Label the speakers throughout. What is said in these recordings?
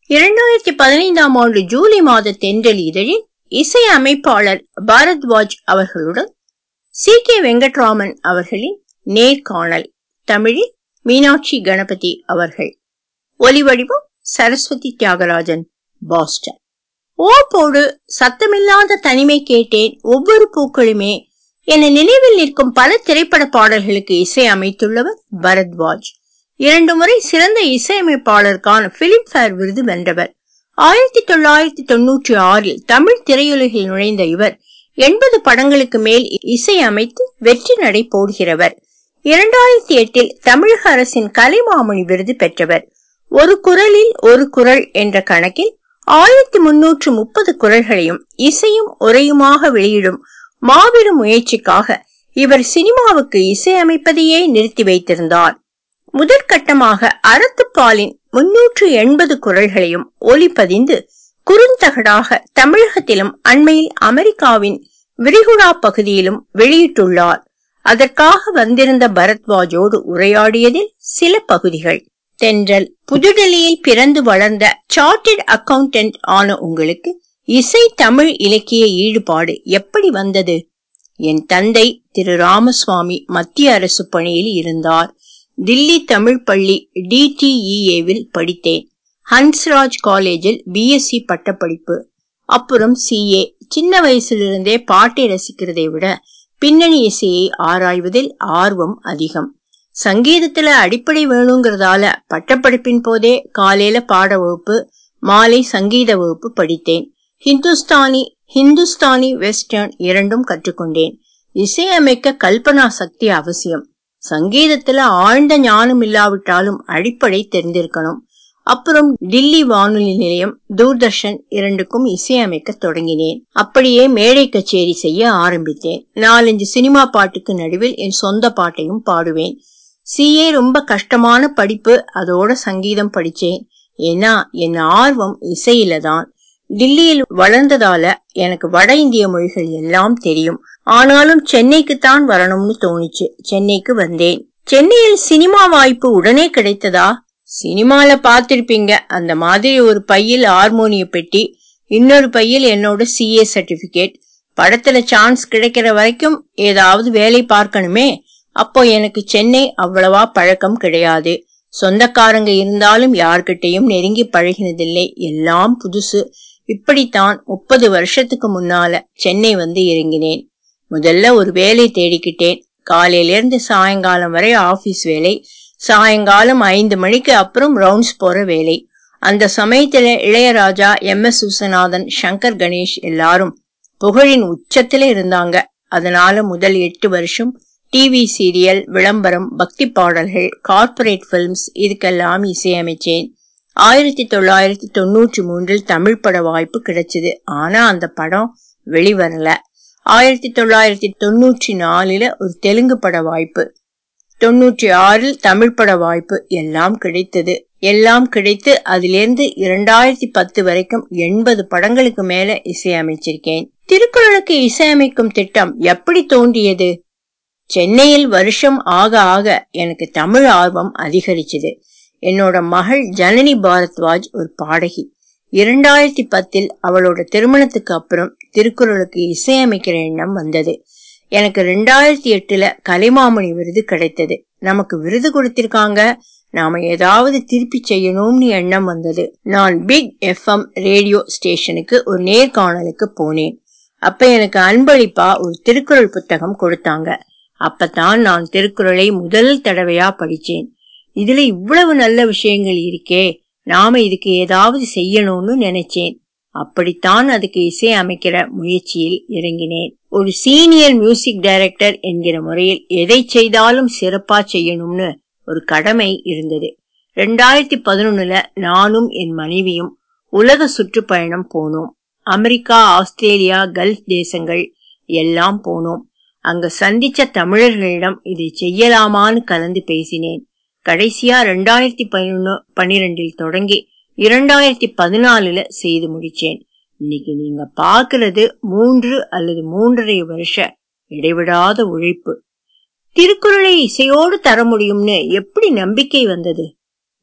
Speaker 1: இரண்டாயிரத்தி பதினைந்தாம் ஆண்டு ஜூலை மாத தென்றல் இதழில் இசை அமைப்பாளர் பாரத்வாஜ் அவர்களுடன் சி கே வெங்கட்ராமன் அவர்களின் நேர்காணல் தமிழில் மீனாட்சி கணபதி அவர்கள் ஒலிவடிவம் சரஸ்வதி தியாகராஜன் பாஸ்டன் ஓப்போடு சத்தமில்லாத தனிமை கேட்டேன் ஒவ்வொரு பூக்களுமே என நினைவில் நிற்கும் பல திரைப்பட பாடல்களுக்கு இசை அமைத்துள்ளவர் பரத்வாஜ் இரண்டு முறை சிறந்த இசையமைப்பாளருக்கான பிலிம்பேர் விருது வென்றவர் ஆயிரத்தி தொள்ளாயிரத்தி தொன்னூற்றி ஆறில் தமிழ் திரையுலகில் நுழைந்த இவர் எண்பது படங்களுக்கு மேல் இசை அமைத்து வெற்றி நடை போடுகிறவர் இரண்டாயிரத்தி எட்டில் தமிழக அரசின் கலைமாமணி விருது பெற்றவர் ஒரு குரலில் ஒரு குரல் என்ற கணக்கில் ஆயிரத்தி முன்னூற்று முப்பது குரல்களையும் இசையும் உரையுமாக வெளியிடும் மாபெரும் முயற்சிக்காக இவர் சினிமாவுக்கு இசையமைப்பதையே நிறுத்தி வைத்திருந்தார் முதற்கட்டமாக அறத்துப்பாலின் முன்னூற்று எண்பது குரல்களையும் ஒலிப்பதிந்து குறுந்தகடாக தமிழகத்திலும் அண்மையில் அமெரிக்காவின் விரிகுடா பகுதியிலும் வெளியிட்டுள்ளார் அதற்காக வந்திருந்த பரத்வாஜோடு உரையாடியதில் சில பகுதிகள் தென்றல் புதுடெல்லியில் பிறந்து வளர்ந்த சார்ட்டர்ட் அக்கவுண்டன்ட் ஆன உங்களுக்கு இசை தமிழ் இலக்கிய ஈடுபாடு எப்படி வந்தது என் தந்தை திரு ராமசுவாமி மத்திய அரசு பணியில் இருந்தார் தில்லி தமிழ் பள்ளி டிடிஇஏவில் படித்தேன் ஹன்ஸ்ராஜ் காலேஜில் பிஎஸ்சி பட்டப்படிப்பு அப்புறம் சிஏ சின்ன வயசிலிருந்தே பாட்டை ரசிக்கிறதை விட பின்னணி இசையை ஆராய்வதில் ஆர்வம் அதிகம் சங்கீதத்துல அடிப்படை வேணுங்கிறதால பட்டப்படிப்பின் போதே காலையில பாட வகுப்பு மாலை சங்கீத வகுப்பு படித்தேன் ஹிந்துஸ்தானி ஹிந்துஸ்தானி வெஸ்டர்ன் இரண்டும் கற்றுக்கொண்டேன் இசையமைக்க கல்பனா சக்தி அவசியம் சங்கீதத்துல ஆழ்ந்த ஞானம் இல்லாவிட்டாலும் அடிப்படை தெரிந்திருக்கணும் அப்புறம் டில்லி வானொலி நிலையம் தூர்தர்ஷன் இரண்டுக்கும் இசையமைக்க தொடங்கினேன் அப்படியே மேடை கச்சேரி செய்ய ஆரம்பித்தேன் நாலஞ்சு சினிமா பாட்டுக்கு நடுவில் என் சொந்த பாட்டையும் பாடுவேன் சிஏ ரொம்ப கஷ்டமான படிப்பு அதோட சங்கீதம் படிச்சேன் ஏன்னா என் ஆர்வம் இசையில தான் டில்லியில் வளர்ந்ததால எனக்கு வட இந்திய மொழிகள் எல்லாம் தெரியும் ஆனாலும் சென்னைக்கு தான் வரணும்னு தோணுச்சு சென்னைக்கு வந்தேன் சென்னையில் சினிமா வாய்ப்பு உடனே கிடைத்ததா சினிமால பாத்திருப்பீங்க அந்த மாதிரி ஒரு பையில் ஹார்மோனிய பெட்டி இன்னொரு பையில் என்னோட சிஏ சர்டிபிகேட் படத்துல சான்ஸ் கிடைக்கிற வரைக்கும் ஏதாவது வேலை பார்க்கணுமே அப்போ எனக்கு சென்னை அவ்வளவா பழக்கம் கிடையாது சொந்தக்காரங்க இருந்தாலும் யார்கிட்டையும் நெருங்கி பழகினதில்லை எல்லாம் புதுசு இப்படித்தான் முப்பது வருஷத்துக்கு முன்னால சென்னை வந்து இறங்கினேன் முதல்ல ஒரு வேலை தேடிக்கிட்டேன் காலையில இருந்து சாயங்காலம் வரை ஆபீஸ் வேலை சாயங்காலம் ஐந்து மணிக்கு அப்புறம் ரவுண்ட்ஸ் போற வேலை அந்த சமயத்துல இளையராஜா எம் எஸ் விஸ்வநாதன் சங்கர் கணேஷ் எல்லாரும் புகழின் உச்சத்துல இருந்தாங்க அதனால முதல் எட்டு வருஷம் டிவி சீரியல் விளம்பரம் பக்தி பாடல்கள் கார்ப்பரேட் பிலிம்ஸ் இதுக்கெல்லாம் இசையமைச்சேன் ஆயிரத்தி தொள்ளாயிரத்தி தொண்ணூற்றி மூன்றில் தமிழ் பட வாய்ப்பு கிடைச்சது ஆனா அந்த படம் வெளிவரல ஆயிரத்தி தொள்ளாயிரத்தி தொண்ணூற்றி நாலுல ஒரு தெலுங்கு பட வாய்ப்பு தொண்ணூற்றி ஆறில் தமிழ் பட வாய்ப்பு எல்லாம் கிடைத்தது எல்லாம் கிடைத்து அதிலிருந்து இரண்டாயிரத்தி பத்து வரைக்கும் எண்பது படங்களுக்கு மேல இசையமைச்சிருக்கேன் திருக்குறளுக்கு இசையமைக்கும் திட்டம் எப்படி தோன்றியது சென்னையில் வருஷம் ஆக ஆக எனக்கு தமிழ் ஆர்வம் அதிகரிச்சது என்னோட மகள் ஜனனி பாரத்வாஜ் ஒரு பாடகி இரண்டாயிரத்தி பத்தில் அவளோட திருமணத்துக்கு அப்புறம் திருக்குறளுக்கு இசையமைக்கிற எண்ணம் வந்தது எனக்கு ரெண்டாயிரத்தி எட்டுல கலைமாமணி விருது கிடைத்தது நமக்கு விருது கொடுத்திருக்காங்க நாம ஏதாவது திருப்பி செய்யணும்னு எண்ணம் வந்தது நான் பிக் எஃப்எம் ரேடியோ ஸ்டேஷனுக்கு ஒரு நேர்காணலுக்கு போனேன் அப்ப எனக்கு அன்பளிப்பா ஒரு திருக்குறள் புத்தகம் கொடுத்தாங்க அப்பதான் நான் திருக்குறளை முதல் தடவையா படிச்சேன் இதுல இவ்வளவு நல்ல விஷயங்கள் இருக்கே நாம இதுக்கு ஏதாவது செய்யணும்னு நினைச்சேன் அப்படித்தான் அதுக்கு இசை அமைக்கிற முயற்சியில் இறங்கினேன் ஒரு சீனியர் மியூசிக் டைரக்டர் என்கிற முறையில் எதை செய்தாலும் சிறப்பா செய்யணும்னு ஒரு கடமை இருந்தது ரெண்டாயிரத்தி பதினொன்னுல நானும் என் மனைவியும் உலக சுற்றுப்பயணம் போனோம் அமெரிக்கா ஆஸ்திரேலியா கல்ஃப் தேசங்கள் எல்லாம் போனோம் அங்க சந்திச்ச தமிழர்களிடம் இதை செய்யலாமான்னு கலந்து பேசினேன் கடைசியா ரெண்டாயிரத்தி பதினொன்னு பன்னிரெண்டில் தொடங்கி இரண்டாயிரத்தி பதினாலுல செய்து முடிச்சேன் இன்னைக்கு நீங்க பாக்குறது மூன்று அல்லது மூன்றரை வருஷ இடைவிடாத உழைப்பு திருக்குறளை இசையோடு தர முடியும்னு எப்படி நம்பிக்கை வந்தது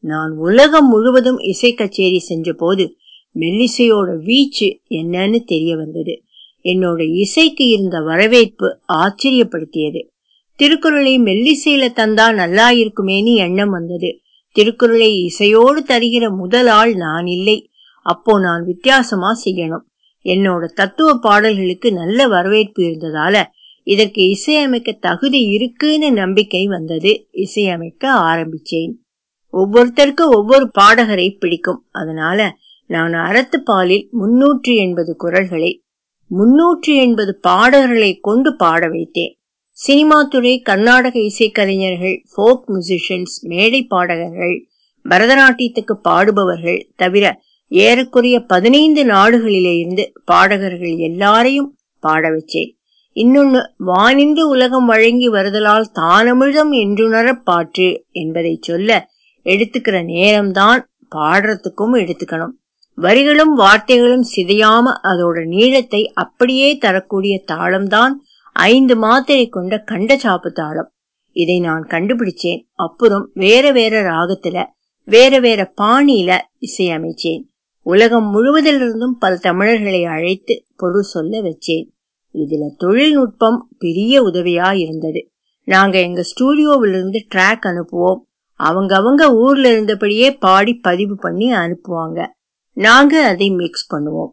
Speaker 1: நான் உலகம் முழுவதும் இசை கச்சேரி செஞ்ச போது மெல்லிசையோட வீச்சு என்னன்னு தெரிய வந்தது என்னோட இசைக்கு இருந்த வரவேற்பு ஆச்சரியப்படுத்தியது திருக்குறளை மெல்லிசையில தந்தா நல்லா இருக்குமேன்னு எண்ணம் வந்தது திருக்குறளை இசையோடு தருகிற முதல் ஆள் நான் இல்லை அப்போ நான் வித்தியாசமா செய்யணும் என்னோட தத்துவ பாடல்களுக்கு நல்ல வரவேற்பு இருந்ததால இதற்கு இசையமைக்க தகுதி இருக்குன்னு நம்பிக்கை வந்தது இசையமைக்க ஆரம்பிச்சேன் ஒவ்வொருத்தருக்கும் ஒவ்வொரு பாடகரை பிடிக்கும் அதனால நான் அறத்து பாலில் முன்னூற்றி எண்பது குரல்களை முன்னூற்றி எண்பது பாடகர்களை கொண்டு பாட வைத்தேன் சினிமா துறை கர்நாடக இசைக்கலைஞர்கள் ஃபோக் மியூசிஷியன்ஸ் மேடை பாடகர்கள் பரதநாட்டியத்துக்கு பாடுபவர்கள் தவிர ஏறக்குறைய பதினைந்து நாடுகளிலே இருந்து பாடகர்கள் எல்லாரையும் பாட வச்சேன் இன்னொன்னு வானின்று உலகம் வழங்கி வருதலால் தானமிழம் என்றுணர பாற்று என்பதை சொல்ல எடுத்துக்கிற நேரம்தான் பாடுறதுக்கும் எடுத்துக்கணும் வரிகளும் வார்த்தைகளும் சிதையாம அதோட நீளத்தை அப்படியே தரக்கூடிய தாளம்தான் ஐந்து மாத்திரை கொண்ட கண்ட சாப்பு தாளம் இதை நான் கண்டுபிடிச்சேன் அப்புறம் வேற வேற ராகத்துல வேற வேற பாணியில இசையமைச்சேன் உலகம் முழுவதிலிருந்தும் பல தமிழர்களை அழைத்து பொருள் சொல்ல வச்சேன் இதுல தொழில்நுட்பம் பெரிய உதவியா இருந்தது நாங்க எங்க ஸ்டூடியோவிலிருந்து ட்ராக் அனுப்புவோம் அவங்க அவங்க ஊர்ல இருந்தபடியே பாடி பதிவு பண்ணி அனுப்புவாங்க நாங்க அதை மிக்ஸ் பண்ணுவோம்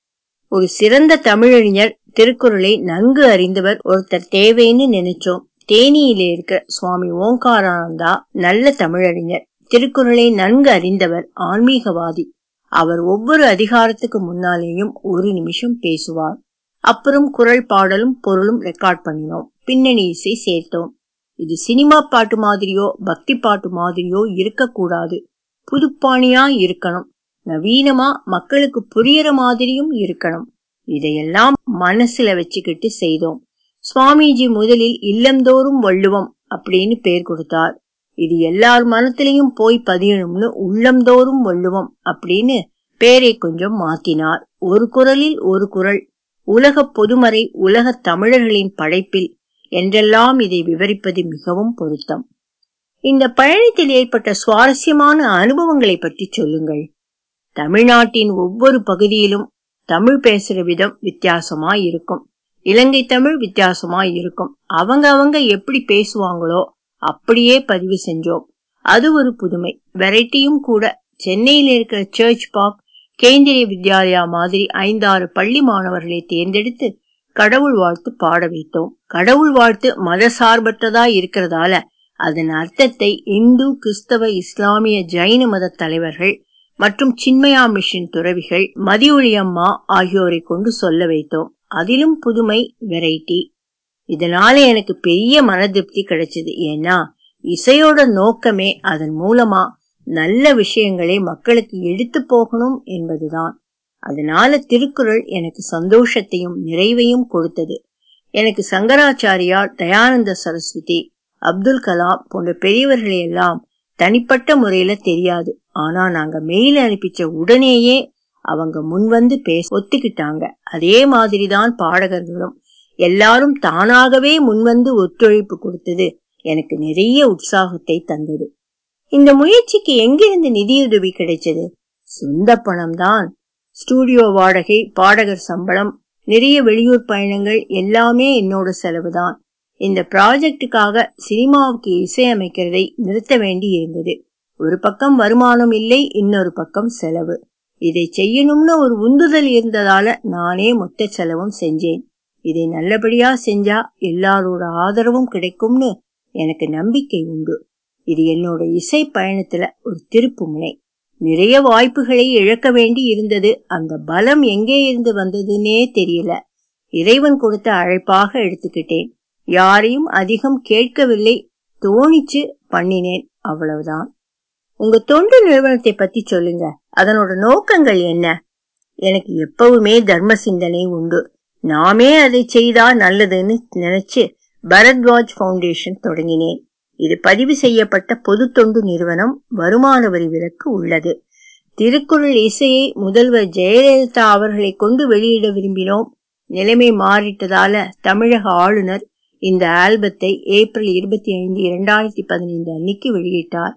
Speaker 1: ஒரு சிறந்த தமிழறிஞர் திருக்குறளை நன்கு அறிந்தவர் ஒருத்தர் தேவைன்னு நினைச்சோம் தேனியிலே இருக்கிற சுவாமி ஓங்காரானந்தா நல்ல தமிழறிஞர் திருக்குறளை நன்கு அறிந்தவர் ஆன்மீகவாதி அவர் ஒவ்வொரு அதிகாரத்துக்கு முன்னாலேயும் ஒரு நிமிஷம் பேசுவார் அப்புறம் குரல் பாடலும் பொருளும் ரெக்கார்ட் பண்ணினோம் பின்னணி இசை சேர்த்தோம் இது சினிமா பாட்டு மாதிரியோ பக்தி பாட்டு மாதிரியோ இருக்கக்கூடாது புதுப்பாணியா இருக்கணும் நவீனமா மக்களுக்கு புரியற மாதிரியும் இருக்கணும் இதையெல்லாம் மனசுல வச்சுக்கிட்டு செய்தோம் சுவாமிஜி முதலில் இல்லந்தோறும் வள்ளுவம் அப்படின்னு பேர் கொடுத்தார் இது எல்லார் மனத்திலையும் போய் பதியணும்னு உள்ளந்தோறும் வள்ளுவம் அப்படின்னு பேரை கொஞ்சம் மாத்தினார் ஒரு குரலில் ஒரு குரல் உலக பொதுமறை உலக தமிழர்களின் படைப்பில் என்றெல்லாம் இதை விவரிப்பது மிகவும் பொருத்தம் இந்த பயணத்தில் ஏற்பட்ட சுவாரஸ்யமான அனுபவங்களை பற்றி சொல்லுங்கள் தமிழ்நாட்டின் ஒவ்வொரு பகுதியிலும் தமிழ் பேசுற விதம் வித்தியாசமா இருக்கும் இலங்கை தமிழ் வித்தியாசமா இருக்கும் அவங்க அவங்க எப்படி பேசுவாங்களோ அப்படியே பதிவு செஞ்சோம் அது ஒரு புதுமை வெரைட்டியும் கூட சென்னையில் இருக்கிற சர்ச் பார்க் கேந்திரிய வித்யாலயா மாதிரி ஐந்தாறு பள்ளி மாணவர்களை தேர்ந்தெடுத்து கடவுள் வாழ்த்து பாட வைத்தோம் கடவுள் வாழ்த்து மத சார்பற்றதா இருக்கிறதால அதன் அர்த்தத்தை இந்து கிறிஸ்தவ இஸ்லாமிய ஜைன மத தலைவர்கள் மற்றும் சின்மயா மிஷின் துறவிகள் மதியொழியம்மா ஆகியோரை கொண்டு சொல்ல வைத்தோம் அதிலும் புதுமை வெரைட்டி இதனால எனக்கு பெரிய மன திருப்தி கிடைச்சது ஏன்னா இசையோட நோக்கமே அதன் மூலமா நல்ல விஷயங்களை மக்களுக்கு எடுத்து போகணும் என்பதுதான் அதனால திருக்குறள் எனக்கு சந்தோஷத்தையும் நிறைவையும் கொடுத்தது எனக்கு சங்கராச்சாரியார் தயானந்த சரஸ்வதி அப்துல் கலாம் போன்ற பெரியவர்களை எல்லாம் தனிப்பட்ட முறையில தெரியாது ஆனா நாங்க மெயில் அனுப்பிச்ச உடனேயே அவங்க முன்வந்து பேச ஒத்துக்கிட்டாங்க அதே மாதிரிதான் பாடகர்களும் எல்லாரும் தானாகவே முன்வந்து ஒத்துழைப்பு கொடுத்தது எனக்கு நிறைய உற்சாகத்தை தந்தது இந்த முயற்சிக்கு எங்கிருந்து நிதியுதவி கிடைச்சது சொந்த பணம் தான் ஸ்டூடியோ வாடகை பாடகர் சம்பளம் நிறைய வெளியூர் பயணங்கள் எல்லாமே என்னோட செலவுதான் இந்த ப்ராஜெக்டுக்காக சினிமாவுக்கு இசையமைக்கிறதை நிறுத்த வேண்டி இருந்தது ஒரு பக்கம் வருமானம் இல்லை இன்னொரு பக்கம் செலவு இதை செய்யணும்னு ஒரு உந்துதல் இருந்ததால நானே மொத்த செலவும் செஞ்சேன் இதை நல்லபடியா செஞ்சா எல்லாரோட ஆதரவும் கிடைக்கும்னு எனக்கு நம்பிக்கை உண்டு இது என்னோட இசை பயணத்துல ஒரு திருப்பு முனை நிறைய வாய்ப்புகளை இழக்க வேண்டி இருந்தது அந்த பலம் எங்கே இருந்து வந்ததுன்னே தெரியல இறைவன் கொடுத்த அழைப்பாக எடுத்துக்கிட்டேன் யாரையும் அதிகம் கேட்கவில்லை தோணிச்சு பண்ணினேன் அவ்வளவுதான் உங்க தொண்டு நிறுவனத்தை பத்தி சொல்லுங்க அதனோட நோக்கங்கள் என்ன எனக்கு எப்பவுமே தர்ம சிந்தனை உண்டு நாமே அதை செய்தா நல்லதுன்னு நினைச்சு பரத்வாஜ் பவுண்டேஷன் தொடங்கினேன் இது பதிவு செய்யப்பட்ட பொது தொண்டு நிறுவனம் வருமான வரி விலக்கு உள்ளது திருக்குறள் இசையை முதல்வர் ஜெயலலிதா அவர்களை கொண்டு வெளியிட விரும்பினோம் நிலைமை மாறிட்டதால தமிழக ஆளுநர் இந்த ஆல்பத்தை ஏப்ரல் இருபத்தி ஐந்து இரண்டாயிரத்தி பதினைந்து அன்னைக்கு வெளியிட்டார்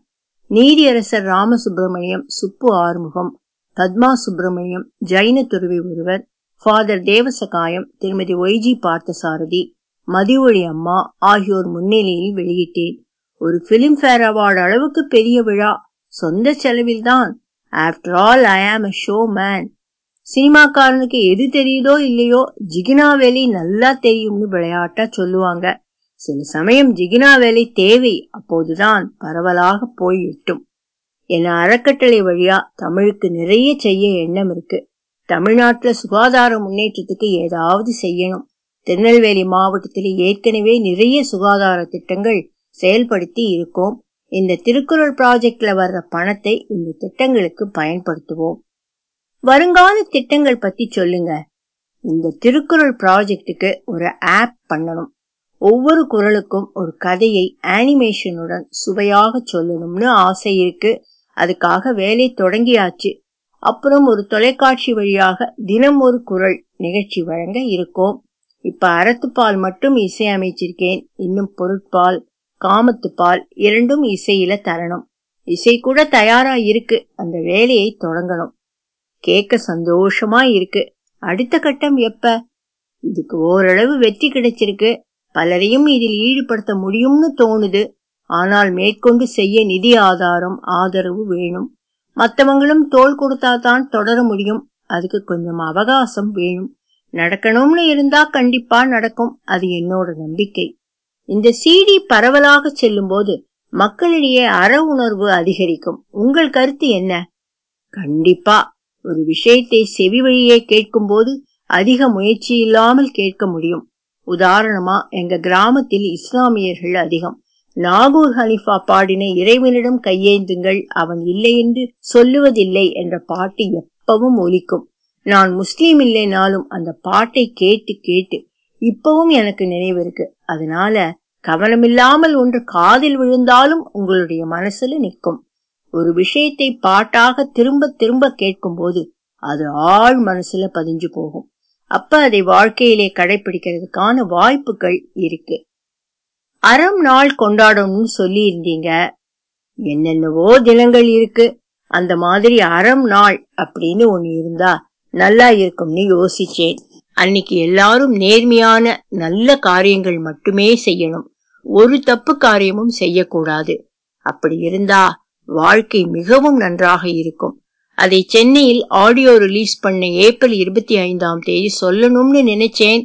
Speaker 1: நீதியரசர் ராமசுப்பிரமணியம் சுப்பு ஆறுமுகம் பத்மா சுப்பிரமணியம் ஜைன துறவி ஒருவர் ஃபாதர் தேவசகாயம் திருமதி ஒய்ஜி பார்த்தசாரதி மதிவொழி அம்மா ஆகியோர் முன்னிலையில் வெளியிட்டேன் ஒரு பிலிம்பேர் அவார்டு அளவுக்கு பெரிய விழா சொந்த செலவில்தான் ஆஃப்டர் ஆல் ஐ ஆம் அ ஷோ மேன் சினிமாக்காரனுக்கு எது தெரியுதோ இல்லையோ ஜிகினா வேலை நல்லா தெரியும்னு விளையாட்டா சொல்லுவாங்க சில சமயம் ஜிகினா வேலை தேவை அப்போதுதான் பரவலாக போய் எட்டும் என அறக்கட்டளை வழியா தமிழுக்கு நிறைய செய்ய எண்ணம் இருக்கு தமிழ்நாட்டுல சுகாதார முன்னேற்றத்துக்கு ஏதாவது செய்யணும் திருநெல்வேலி மாவட்டத்தில் ஏற்கனவே நிறைய சுகாதார திட்டங்கள் செயல்படுத்தி இருக்கோம் இந்த திருக்குறள் ப்ராஜெக்ட்ல வர்ற பணத்தை இந்த திட்டங்களுக்கு பயன்படுத்துவோம் வருங்கால திட்டங்கள் பத்தி சொல்லுங்க இந்த திருக்குறள் ப்ராஜெக்டுக்கு ஒரு ஆப் பண்ணணும் ஒவ்வொரு குரலுக்கும் ஒரு கதையை அனிமேஷனுடன் சுவையாக சொல்லணும்னு ஆசை இருக்கு அதுக்காக வேலை தொடங்கியாச்சு அப்புறம் ஒரு தொலைக்காட்சி வழியாக தினம் ஒரு குரல் நிகழ்ச்சி வழங்க இருக்கோம் இப்ப அறத்துப்பால் மட்டும் இசை அமைச்சிருக்கேன் இன்னும் பொருட்பால் காமத்துப்பால் இரண்டும் இசையில தரணும் இசை கூட தயாரா இருக்கு அந்த வேலையை தொடங்கணும் கேட்க சந்தோஷமா இருக்கு அடுத்த கட்டம் எப்ப இதுக்கு ஓரளவு வெற்றி கிடைச்சிருக்கு பலரையும் இதில் ஈடுபடுத்த முடியும்னு தோணுது ஆனால் மேற்கொண்டு செய்ய நிதி ஆதாரம் ஆதரவு வேணும் மத்தவங்களும் தோல் கொடுத்தா தான் தொடர முடியும் அதுக்கு கொஞ்சம் அவகாசம் வேணும் நடக்கணும்னு இருந்தா கண்டிப்பா நடக்கும் அது என்னோட நம்பிக்கை இந்த சிடி பரவலாக செல்லும் போது மக்களிடையே அற உணர்வு அதிகரிக்கும் உங்கள் கருத்து என்ன கண்டிப்பா ஒரு விஷயத்தை செவி வழியே கேட்கும் போது அதிக முயற்சி இல்லாமல் கேட்க முடியும் உதாரணமா எங்க கிராமத்தில் இஸ்லாமியர்கள் அதிகம் நாகூர் ஹனிஃபா பாடின இறைவனிடம் கையேந்துங்கள் அவன் இல்லை என்று சொல்லுவதில்லை என்ற பாட்டு எப்பவும் ஒலிக்கும் நான் முஸ்லீம் இல்லைனாலும் அந்த பாட்டை கேட்டு கேட்டு இப்பவும் எனக்கு நினைவு இருக்கு அதனால கவனமில்லாமல் ஒன்று காதில் விழுந்தாலும் உங்களுடைய மனசுல நிற்கும் ஒரு விஷயத்தை பாட்டாக திரும்ப திரும்ப கேட்கும் போது அது ஆழ் மனசுல பதிஞ்சு போகும் அப்ப அதை வாழ்க்கையிலே கடைபிடிக்கிறதுக்கான வாய்ப்புகள் இருக்கு அறம் நாள் கொண்டாடணும்னு சொல்லி இருந்தீங்க என்னென்னவோ தினங்கள் இருக்கு அந்த மாதிரி அறம் நாள் அப்படின்னு ஒண்ணு இருந்தா நல்லா இருக்கும்னு யோசிச்சேன் அன்னைக்கு எல்லாரும் நேர்மையான நல்ல காரியங்கள் மட்டுமே செய்யணும் ஒரு தப்பு காரியமும் செய்யக்கூடாது அப்படி இருந்தா வாழ்க்கை மிகவும் நன்றாக இருக்கும் அதை சென்னையில் ஆடியோ ரிலீஸ் பண்ண ஏப்ரல் இருபத்தி ஐந்தாம் தேதி சொல்லணும்னு நினைச்சேன்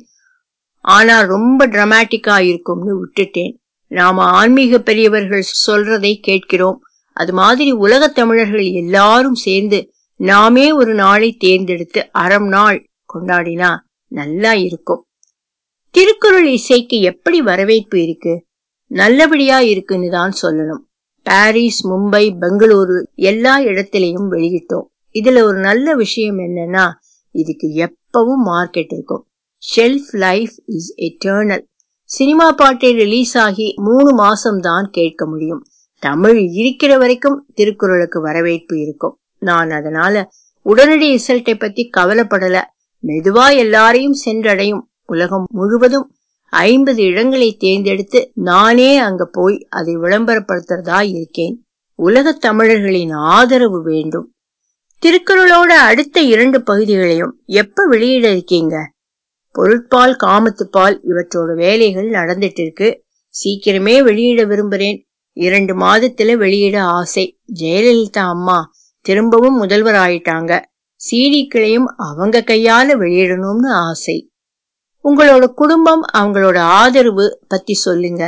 Speaker 1: ஆனா ரொம்ப டிராமாட்டிக்கா இருக்கும்னு விட்டுட்டேன் நாம ஆன்மீக பெரியவர்கள் சொல்றதை கேட்கிறோம் அது மாதிரி உலக தமிழர்கள் எல்லாரும் சேர்ந்து நாமே ஒரு நாளை தேர்ந்தெடுத்து அறம் நாள் கொண்டாடினா நல்லா இருக்கும் திருக்குறள் இசைக்கு எப்படி வரவேற்பு இருக்கு நல்லபடியா இருக்குன்னு தான் சொல்லணும் பாரிஸ் மும்பை பெங்களூரு எல்லா இடத்திலையும் வெளியிட்டோம் இதுல ஒரு நல்ல விஷயம் என்னன்னா இதுக்கு எப்பவும் மார்க்கெட் இருக்கும் ஷெல்ஃப் லைஃப் இஸ் எட்டர்னல் சினிமா பாட்டை ரிலீஸ் ஆகி மூணு மாசம் தான் கேட்க முடியும் தமிழ் இருக்கிற வரைக்கும் திருக்குறளுக்கு வரவேற்பு இருக்கும் நான் அதனால உடனடி ரிசல்ட்டை பத்தி கவலைப்படல மெதுவா எல்லாரையும் சென்றடையும் உலகம் முழுவதும் ஐம்பது இடங்களை தேர்ந்தெடுத்து நானே அங்க போய் அதை விளம்பரப்படுத்துறதா இருக்கேன் உலக தமிழர்களின் ஆதரவு வேண்டும் திருக்குறளோட அடுத்த இரண்டு பகுதிகளையும் எப்ப வெளியிட இருக்கீங்க பொருட்பால் காமத்துப்பால் இவற்றோட வேலைகள் நடந்துட்டு இருக்கு சீக்கிரமே வெளியிட விரும்புறேன் இரண்டு மாதத்துல வெளியிட ஆசை ஜெயலலிதா அம்மா திரும்பவும் முதல்வர் ஆயிட்டாங்க சீடிக்களையும் அவங்க கையால வெளியிடணும்னு ஆசை உங்களோட குடும்பம் அவங்களோட ஆதரவு பத்தி சொல்லுங்க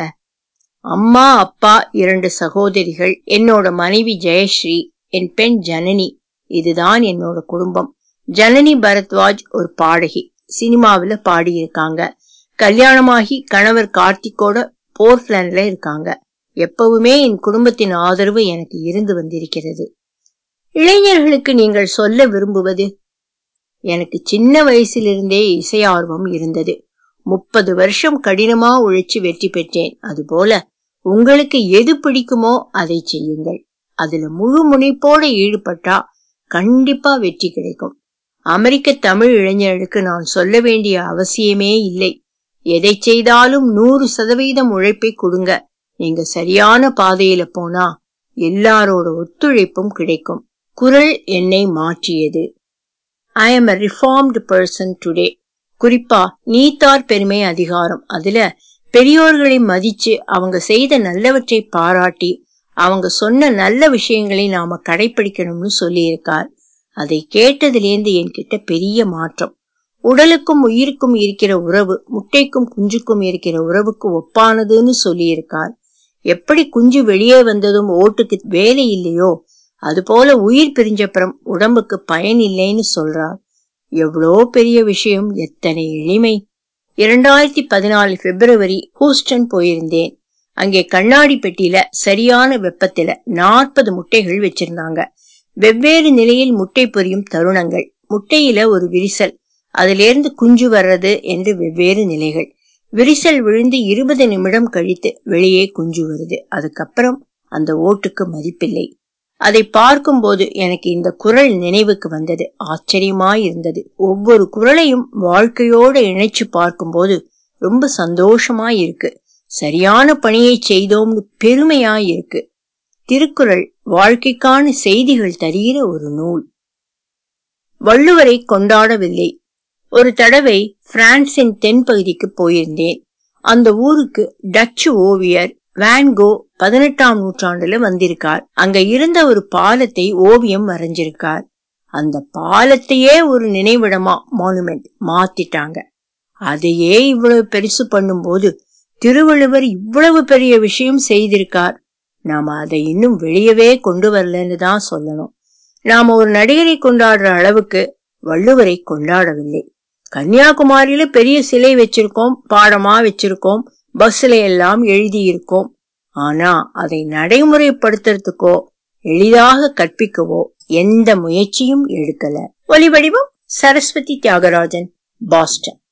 Speaker 1: அம்மா அப்பா இரண்டு சகோதரிகள் என்னோட மனைவி ஜெயஸ்ரீ என் பெண் ஜனனி இதுதான் என்னோட குடும்பம் ஜனனி பரத்வாஜ் ஒரு பாடகி சினிமாவில பாடியிருக்காங்க கல்யாணமாகி கணவர் கார்த்திக்கோட போர்ட்லாண்ட்ல இருக்காங்க எப்பவுமே என் குடும்பத்தின் ஆதரவு எனக்கு இருந்து வந்திருக்கிறது இளைஞர்களுக்கு நீங்கள் சொல்ல விரும்புவது எனக்கு சின்ன வயசிலிருந்தே இசை ஆர்வம் இருந்தது முப்பது வருஷம் கடினமா உழைச்சு வெற்றி பெற்றேன் அதுபோல உங்களுக்கு எது பிடிக்குமோ அதை செய்யுங்கள் அதுல முழு முனைப்போட ஈடுபட்டா கண்டிப்பா வெற்றி கிடைக்கும் அமெரிக்க தமிழ் இளைஞர்களுக்கு நான் சொல்ல வேண்டிய அவசியமே இல்லை எதை செய்தாலும் நூறு சதவீதம் உழைப்பை கொடுங்க நீங்க சரியான பாதையில போனா எல்லாரோட ஒத்துழைப்பும் கிடைக்கும் குரல் என்னை மாற்றியது I am a reformed person today குறிப்பா நீத்தார் பெருமை அதிகாரம் அதுல பெரியோர்களை மதிச்சு அவங்க செய்த நல்லவற்றை பாராட்டி அவங்க சொன்ன நல்ல விஷயங்களை நாம கடைபிடிக்கணும்னு சொல்லியிருக்கார் அதை கேட்டதிலேந்து என்கிட்ட பெரிய மாற்றம் உடலுக்கும் உயிருக்கும் இருக்கிற உறவு முட்டைக்கும் குஞ்சுக்கும் இருக்கிற உறவுக்கு ஒப்பானதுன்னு சொல்லியிருக்கார் எப்படி குஞ்சு வெளியே வந்ததும் ஓட்டுக்கு வேலை இல்லையோ அதுபோல உயிர் பிரிஞ்சப்புறம் உடம்புக்கு பயன் இல்லைன்னு சொல்றார் எவ்வளோ பெரிய விஷயம் எத்தனை எளிமை இரண்டாயிரத்தி பதினாலு பிப்ரவரி ஹூஸ்டன் போயிருந்தேன் அங்கே கண்ணாடி பெட்டியில சரியான வெப்பத்துல நாற்பது முட்டைகள் வச்சிருந்தாங்க வெவ்வேறு நிலையில் முட்டை பொரியும் தருணங்கள் முட்டையில ஒரு விரிசல் அதிலிருந்து குஞ்சு வர்றது என்று வெவ்வேறு நிலைகள் விரிசல் விழுந்து இருபது நிமிடம் கழித்து வெளியே குஞ்சு வருது அதுக்கப்புறம் அந்த ஓட்டுக்கு மதிப்பில்லை அதை பார்க்கும்போது எனக்கு இந்த குரல் நினைவுக்கு வந்தது ஆச்சரியமாய் இருந்தது ஒவ்வொரு குரலையும் வாழ்க்கையோட இணைச்சு பார்க்கும்போது ரொம்ப சந்தோஷமாய் இருக்கு சரியான பணியை செய்தோம்னு பெருமையாய் இருக்கு திருக்குறள் வாழ்க்கைக்கான செய்திகள் தருகிற ஒரு நூல் வள்ளுவரை கொண்டாடவில்லை ஒரு தடவை பிரான்சின் தென்பகுதிக்கு போயிருந்தேன் அந்த ஊருக்கு டச்சு ஓவியர் வேன்கோ பதினெட்டாம் நூற்றாண்டுல வந்திருக்கார் அங்க இருந்த ஒரு பாலத்தை ஓவியம் வரைஞ்சிருக்கார் அந்த பாலத்தையே ஒரு நினைவிடமா மானுமெண்ட் மாத்திட்டாங்க அதையே இவ்வளவு பெருசு பண்ணும்போது திருவள்ளுவர் இவ்வளவு பெரிய விஷயம் செய்திருக்கார் நாம அதை இன்னும் வெளியவே கொண்டு வரலன்னு தான் சொல்லணும் நாம ஒரு நடிகரை கொண்டாடுற அளவுக்கு வள்ளுவரை கொண்டாடவில்லை கன்னியாகுமரியில பெரிய சிலை வச்சிருக்கோம் பாடமா வச்சிருக்கோம் பஸ்ல எல்லாம் எழுதி இருக்கோம் ஆனா அதை நடைமுறைப்படுத்துறதுக்கோ எளிதாக கற்பிக்கவோ எந்த முயற்சியும் எடுக்கல ஒலி வடிவம் சரஸ்வதி தியாகராஜன் பாஸ்டன்